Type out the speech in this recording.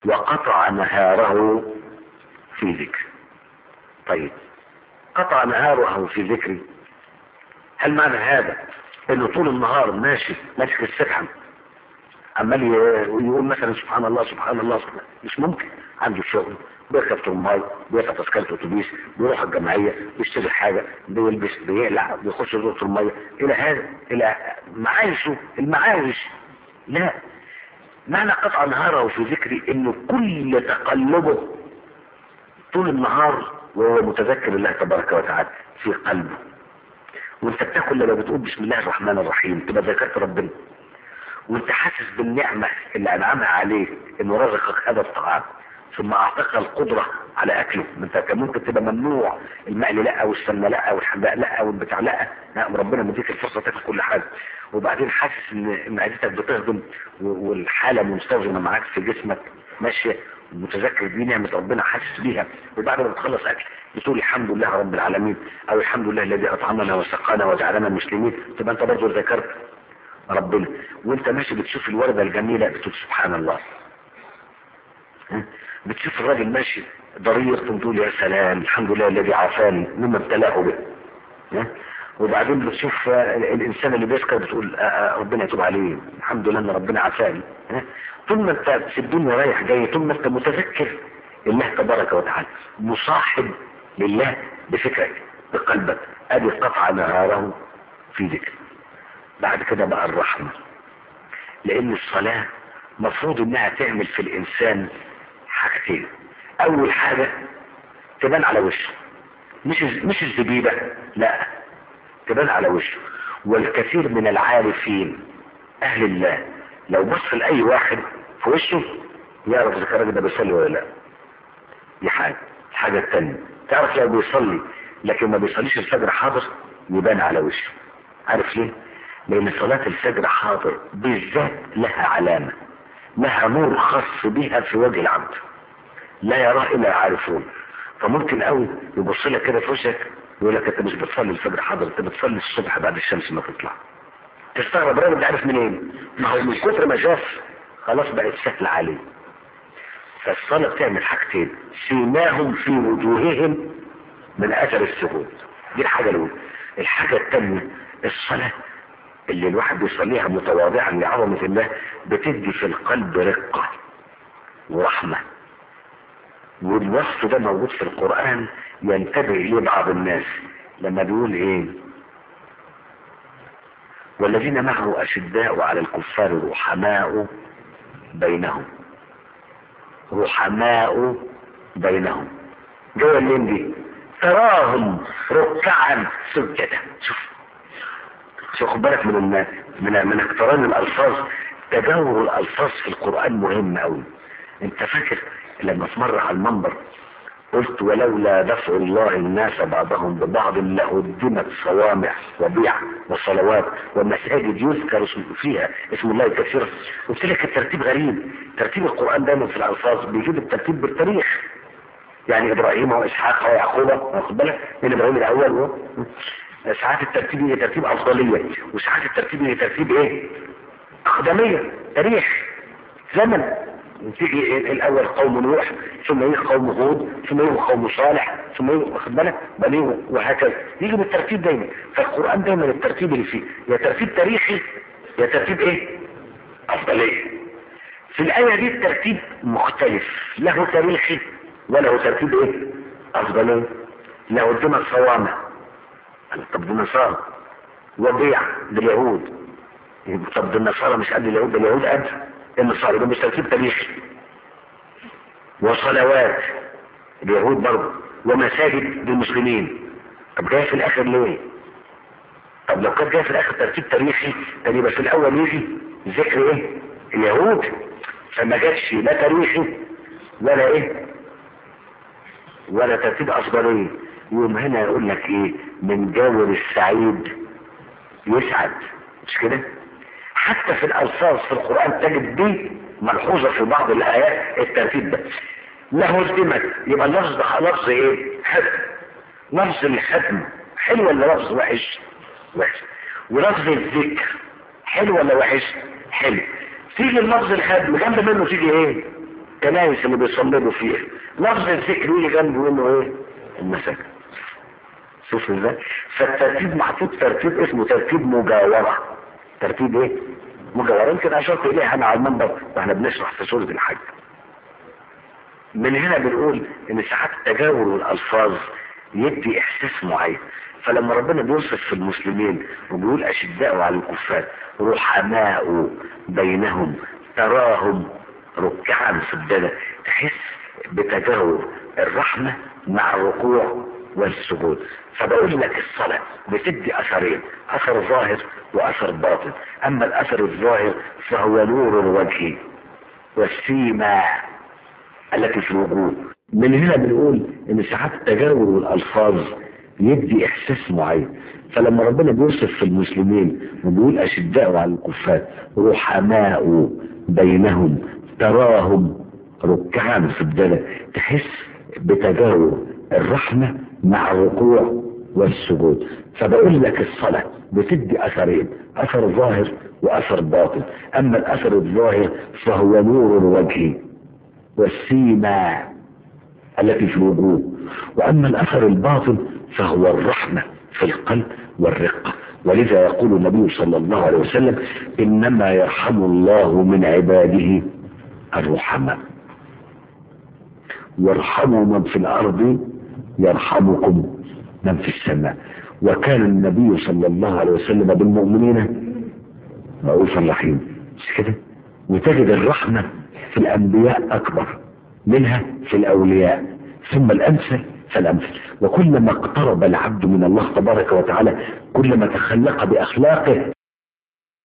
وقطع نهاره في ذكر طيب قطع نهاره في ذكري هل معنى هذا انه طول النهار ماشي ماسك السبحة عمال ي- يقول مثلا سبحان الله سبحان الله سبحان الله. مش ممكن عنده شغل بيركب ترماي بيدفع تذكرة اتوبيس بيروح الجمعية بيشتري حاجة بيلبس بيقلع بيخش دورة المية الى هذا الى معايشه المعايش لا معنى قطع نهاره في ذكري انه كل تقلبه طول النهار وهو متذكر الله تبارك وتعالى في قلبه وانت بتاكل لما بتقول بسم الله الرحمن الرحيم تبقى ذكرت ربنا وانت حاسس بالنعمة اللي انعمها عليك انه رزقك هذا الطعام ثم اعطاك القدرة على اكله انت كان ممكن تبقى ممنوع المقلي لا والسمنة لا والحباء لا والبتاع لا لا ربنا مديك الفرصة تاكل كل حاجة وبعدين حاسس ان معدتك بتهضم و- والحالة منسجمة معاك في جسمك ماشية متذكر دي نعمة ربنا حاسس بيها وبعد ما بتخلص اكل بتقول الحمد لله رب العالمين او الحمد لله الذي اطعمنا وسقانا وجعلنا مسلمين تبقى انت برضه ذكرت ربنا وانت ماشي بتشوف الوردة الجميلة بتقول سبحان الله ها؟ بتشوف الراجل ماشي ضرير تقول يا سلام الحمد لله الذي عافاني مما ابتلاه به ها؟ وبعدين بتشوف آه، الانسان اللي بيسكر بتقول آه، آه، ربنا يتوب عليه الحمد لله ان ربنا عافاني ها؟ طول ما انت في الدنيا رايح جاي طول ما انت متذكر الله تبارك وتعالى مصاحب لله بفكرك بقلبك ادي قطع نهاره في ذكر بعد كده بقى الرحمة لان الصلاة مفروض انها تعمل في الانسان حاجتين اول حاجة تبان على وشه مش مش الزبيبة لا تبان على وشه والكثير من العارفين اهل الله لو بص لاي واحد في وشه يعرف اذا كان الراجل ده بيصلي ولا لا دي حاجة الحاجة التانية تعرف لو بيصلي لكن ما بيصليش الفجر حاضر يبان على وشه عارف ليه لان صلاة الفجر حاضر بالذات لها علامة لها نور خاص بها في وجه العبد لا يراه الا العارفون فممكن قوي يبص لك كده في وشك يقول لك انت مش بتصلي الفجر حاضر انت بتصلي الصبح بعد الشمس ما تطلع تستغرب الراجل ده عارف منين ما هو من كتر ما شاف خلاص بقت سهله عليه فالصلاة بتعمل حاجتين سيماهم في وجوههم من اثر السجود دي الحاجة الاولى الحاجة الثانية الصلاة اللي الواحد بيصليها متواضعا لعظمة الله بتدي في القلب رقة ورحمة والوصف ده موجود في القرآن ينتبه إليه بعض الناس لما بيقول ايه والذين معه أشداء على الكفار رحماء بينهم رحماء بينهم جوه اللين دي تراهم ركعا سجدا شوف شوف خد بالك من الناس من من اقتران الالفاظ تجاور الالفاظ في القران مهم قوي انت فاكر لما في مره على المنبر قلت ولولا دفع الله الناس بعضهم ببعض لهدمت صوامع وبيع وصلوات ومساجد يذكر اسم فيها اسم الله كثيرا قلت لك الترتيب غريب ترتيب القران دايما في الالفاظ بيجيب الترتيب بالتاريخ يعني ابراهيم واسحاق ويعقوب واخد بالك من ابراهيم الاول و... ساعات الترتيب هي ترتيب افضليه وساعات الترتيب هي ترتيب ايه اقدميه تاريخ زمن تيجي الاول قوم نوح ثم يجي قوم هود ثم يجي قوم صالح ثم يجي واخد بالك بنيه وهكذا يجي بالترتيب دايما فالقران دايما الترتيب اللي فيه يا ترتيب تاريخي يا ترتيب ايه افضليه في الايه دي الترتيب مختلف له تاريخي وله ترتيب ايه افضليه له قدام الصوامع طب دي نصارى وبيع باليهود طب دي النصارى مش قد اليهود ده اليهود قد النصارى ده مش ترتيب تاريخي وصلوات اليهود برضه ومساجد للمسلمين طب جاي في الاخر ليه طب لو كان جاي في الاخر ترتيب تاريخي كان يبقى في الاول يجي ذكر ايه اليهود فما جاتش لا تاريخي ولا ايه ولا ترتيب افضليه يوم هنا يقول لك ايه من جاور السعيد يسعد مش كده حتى في الالفاظ في القران تجد دي ملحوظه في بعض الايات الترتيب ده له هدمت يبقى اللفظ ده لفظ ايه حد لفظ الختم حلو ولا لفظ وحش وحش ولفظ الذكر حلو ولا وحش حلو تيجي اللفظ الختم جنب منه تيجي ايه كنايس اللي بيصلوا فيها لفظ الذكر يجي جنبه انه ايه المساجد شوف ازاي فالترتيب محطوط ترتيب اسمه ترتيب مجاورة ترتيب ايه مجاورة يمكن اشرت اليها انا على المنبر واحنا بنشرح في سورة الحج من هنا بنقول ان ساعات تجاور الالفاظ يدي احساس معين فلما ربنا بيوصف في المسلمين وبيقول اشداء على الكفار رحماء بينهم تراهم ركعا سجدا تحس بتجاور الرحمة مع الركوع والسجود فبقول لك الصلاة بتدي اثرين اثر ظاهر واثر باطن اما الاثر الظاهر فهو نور الوجه والسيما التي في الوجوه من هنا بنقول ان ساعات تجاور الالفاظ يدي احساس معين فلما ربنا بيوصف في المسلمين وبيقول اشداء على الكفار رحماء بينهم تراهم ركعا سجدا تحس بتجاور الرحمة مع الركوع والسجود فبقول لك الصلاة بتدي اثرين اثر ظاهر واثر باطن اما الاثر الظاهر فهو نور الوجه والسيما التي في الوجوه واما الاثر الباطن فهو الرحمة في القلب والرقة ولذا يقول النبي صلى الله عليه وسلم انما يرحم الله من عباده الرحماء وارحموا من في الارض يرحمكم من في السماء وكان النبي صلى الله عليه وسلم بالمؤمنين رؤوفا رحيما مش كده وتجد الرحمة في الانبياء اكبر منها في الاولياء ثم الامثل فالامثل وكلما اقترب العبد من الله تبارك وتعالى كلما تخلق باخلاقه